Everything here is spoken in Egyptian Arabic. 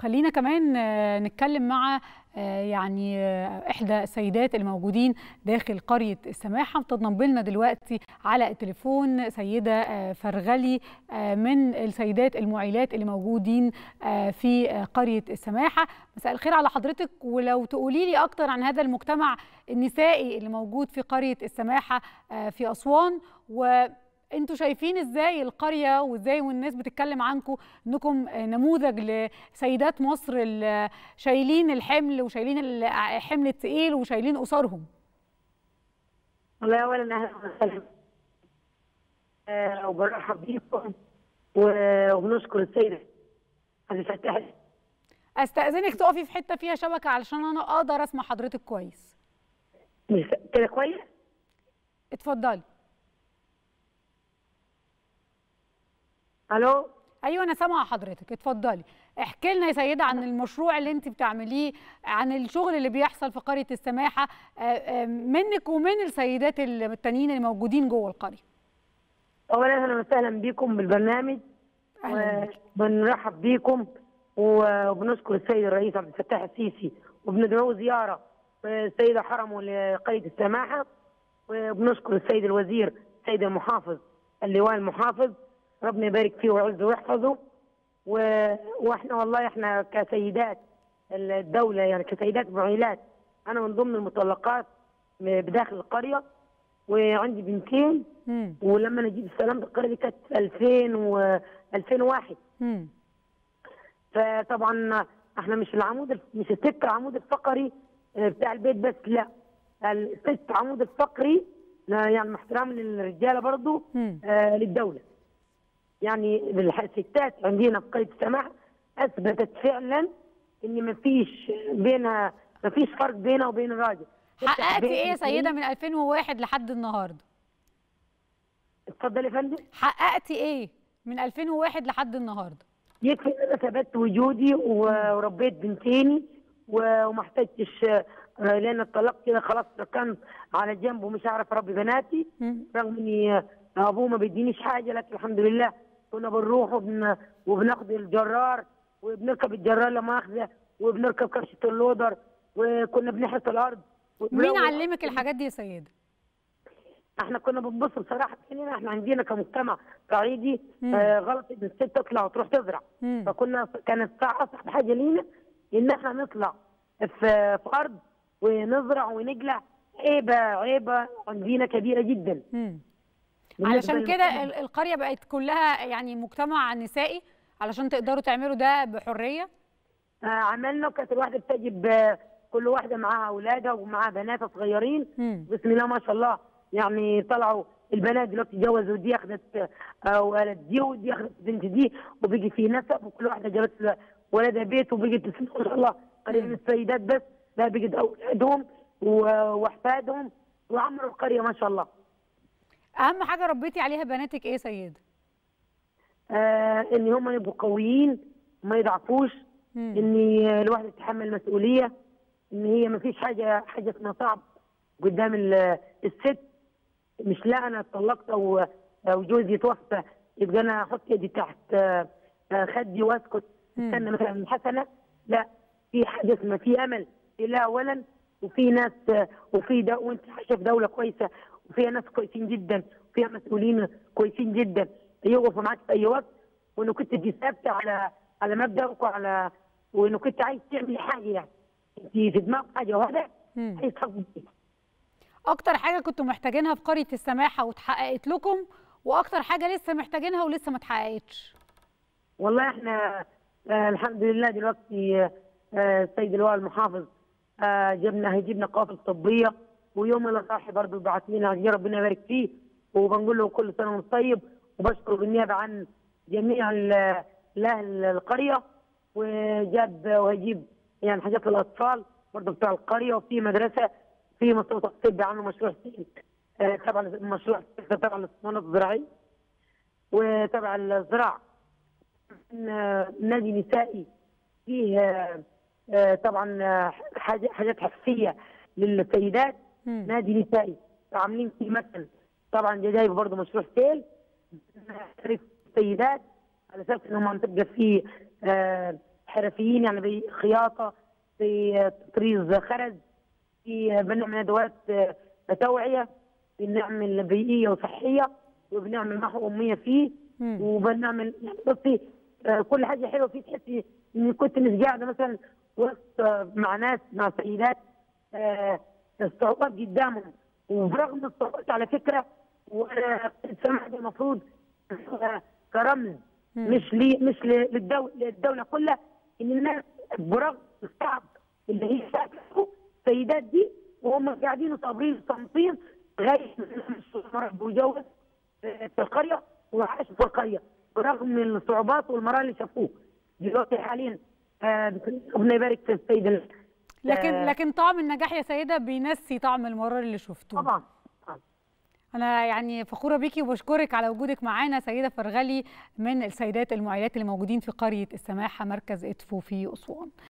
خلينا كمان نتكلم مع يعني احدى السيدات الموجودين داخل قريه السماحه بتنضم لنا دلوقتي على التليفون سيده فرغلي من السيدات المعيلات اللي موجودين في قريه السماحه مساء الخير على حضرتك ولو تقولي لي اكتر عن هذا المجتمع النسائي اللي موجود في قريه السماحه في اسوان و انتوا شايفين ازاي القريه وازاي والناس بتتكلم عنكم انكم نموذج لسيدات مصر اللي شايلين الحمل وشايلين الحمل الثقيل وشايلين اسرهم والله اولا اهلا وسهلا آه وبرحب بيكم وبنشكر السيده عبد الفتاح استاذنك تقفي في حته فيها شبكه علشان انا اقدر اسمع حضرتك كويس كده كويس اتفضلي الو ايوه انا سامعه حضرتك اتفضلي احكي لنا يا سيده عن المشروع اللي انت بتعمليه عن الشغل اللي بيحصل في قريه السماحه منك ومن السيدات التانيين اللي موجودين جوه القريه اولا اهلا وسهلا بكم بالبرنامج وبنرحب بكم وبنشكر السيد الرئيس عبد الفتاح السيسي وبندعوه زياره السيده حرمه لقريه السماحه وبنشكر السيد الوزير السيد المحافظ اللواء المحافظ ربنا يبارك فيه ويعزه ويحفظه و... واحنا والله احنا كسيدات الدوله يعني كسيدات معيلات انا من ضمن المطلقات بداخل القريه وعندي بنتين مم. ولما نجيب السلام القريه دي كانت 2000 و 2001 مم. فطبعا احنا مش العمود مش الست العمود الفقري بتاع البيت بس لا الست عمود الفقري يعني مع احترام للرجاله برضه آه للدوله يعني الستات عندنا في قريه السماح اثبتت فعلا ان ما فيش بينها ما فيش فرق بينها وبين الراجل حققتي ايه يا سيده من 2001 لحد النهارده اتفضلي يا فندم حققتي ايه من 2001 لحد النهارده يكفي ان انا ثبت وجودي وربيت بنتيني وما احتجتش لان الطلاق كده خلاص كان على جنب ومش هعرف اربي بناتي رغم اني ابوه ما بيدينيش حاجه لكن الحمد لله كنا بنروح وبن... وبناخد الجرار وبنركب الجرار لمؤاخذه وبنركب كبشه اللودر وكنا بنحرث الارض مين علمك الحاجات دي يا سيده؟ احنا كنا بنبص بصراحه كلنا احنا عندنا كمجتمع صعيدي آه غلط ان الست تطلع وتروح تزرع مم. فكنا كانت اصعب حاجه لينا ان احنا نطلع في, في ارض ونزرع ونجلع عيبه عيبه عندنا كبيره جدا مم. علشان كده القريه بقت كلها يعني مجتمع نسائي علشان تقدروا تعملوا ده بحريه آه عملنا وكانت الواحده بتجيب آه كل واحده معاها اولادها ومعاها بناتها صغيرين مم. بسم الله ما شاء الله يعني طلعوا البنات دلوقتي جوزوا دي اخذت آه ولد دي ودي اخذت بنت دي وبقي في نسب وكل واحده جابت ولدها بيت وبقت بسم الله ما شاء الله قريه من السيدات بس لا بقت اولادهم واحفادهم وعمروا القريه ما شاء الله اهم حاجه ربيتي عليها بناتك ايه سيده آه ان هم يبقوا قويين ما يضعفوش مم. ان الواحده تتحمل مسؤوليه ان هي ما فيش حاجه حاجه اسمها صعب قدام الست مش لا انا اتطلقت او او جوزي توفى يبقى انا احط يدي تحت آه خدي واسكت استنى مثلا الحسنه لا في حاجه اسمها في امل في الله اولا وفي ناس وفي دو وانت عايشه في دوله كويسه وفيها ناس كويسين جدا وفيها مسؤولين كويسين جدا يوقفوا معاك في اي وقت وانه كنت دي ثابته على على مبدأك وعلى وانه كنت عايز تعمل حاجه يعني انت في دماغك حاجه واحده عايز تحقق اكتر حاجه كنتوا محتاجينها في قريه السماحه واتحققت لكم واكتر حاجه لسه محتاجينها ولسه ما اتحققتش والله احنا آه الحمد لله دلوقتي آه السيد اللواء المحافظ آه جبنا هيجيبنا قوافل طبيه ويوم الاضحى برضه بعت لنا ربنا يبارك فيه وبنقول له كل سنه وانت طيب وبشكر بالنيابه عن جميع اهل القريه وجاب وهيجيب يعني حاجات للاطفال برضه بتوع القريه وفي مدرسه في مستوى طبي عنه مشروع آه تبع مشروع تبع الاستثمارات الزراعيه وتبع الزراعه نادي نسائي فيه آه طبعا حاجات حسيه للسيدات مم. نادي نسائي عاملين فيه مثل طبعا جايب برضه مشروع سيل السيدات على اساس انهم تبقى فيه آه حرفيين يعني في خياطه في تطريز خرز في بنعمل ادوات توعيه بنعمل بيئيه وصحيه وبنعمل محو اميه فيه مم. وبنعمل يعني بصي آه، كل حاجه حلوه فيه تحسي اني كنت مش قاعده مثلا وسط آه، مع ناس مع سيدات آه، الصعوبات قدامهم وبرغم الصعوبات على فكره وانا السماح دي المفروض آه، كرمز مم. مش لي مش للدوله للدوله كلها ان الناس برغم الصعب اللي هي شافته السيدات دي وهم قاعدين صابرين صامتين لغايه ما بيجوز في القريه وعاشوا في القريه برغم الصعوبات والمرار اللي شافوه دلوقتي حاليا آه، ربنا يبارك في السيد ال- لكن آه، لكن طعم النجاح يا سيده بينسي طعم المرار اللي شفتوه طبعا طبعاً. انا يعني فخوره بيكي وبشكرك على وجودك معانا سيده فرغلي من السيدات المعيلات اللي موجودين في قريه السماحه مركز ادفو في اسوان